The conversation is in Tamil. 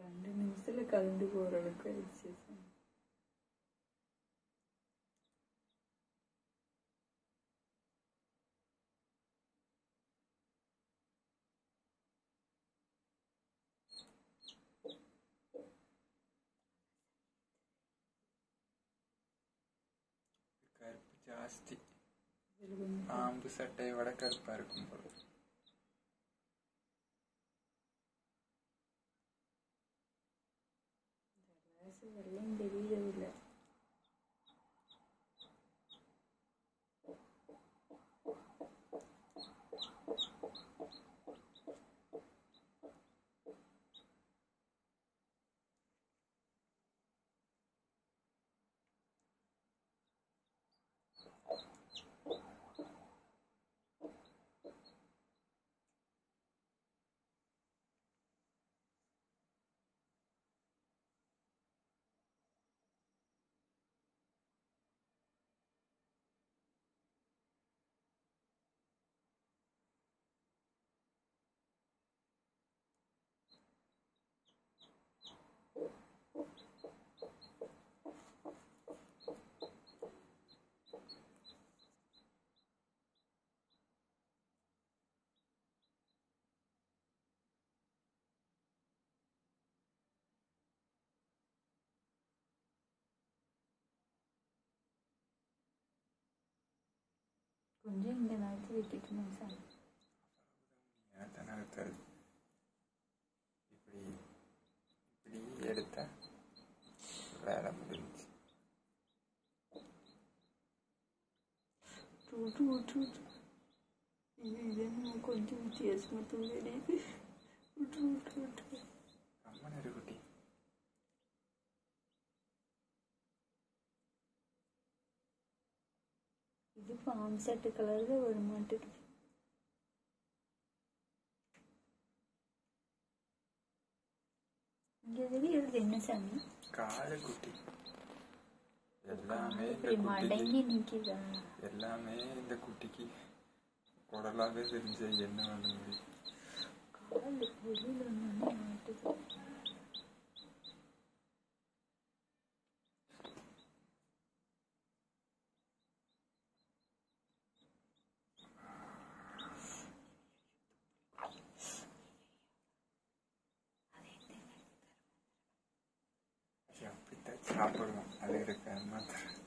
ரெண்டு நிமிஷத்துல கலந்து போற அளவுக்கு ஆயிடுச்சு கருப்பு ஜாஸ்தி இதுல கொஞ்சம் பாம்பு சட்டையை விட கருப்பா இருக்கும் போல வயசு வெள்ளம் தெரியறதில்ல கொஞ்சம் இந்த நேரத்தில் விட்டுக்கணும் சார் எனக்கு நகர்த்தாது இப்படி இப்படி எடுத்தா வேலை முடிஞ்சு விட்டு விட்டு விட்டு இது இது கொஞ்சம் வித்தியாசமாக தெரியுது விட்டு விட்டு விட்டு கம்மன் இரு குட்டி இது பாம் செட்டு கலரில் வர மாட்டேங்குது இங்கே தெரியுது என்ன சாமி காலு குட்டி எல்லாமே இந்த இப்படி குட்டிக்கு மடங்கி நிற்கிதா எல்லாமே இந்த குட்டிக்கு உடலாவே தெரிஞ்ச என்ன பண்ண முடியும் கால் வெளியில் ஒன்று மாட்டுது அது அப்படித்தான் சாப்பிடுவோம் அது இருக்க மாத்திரம்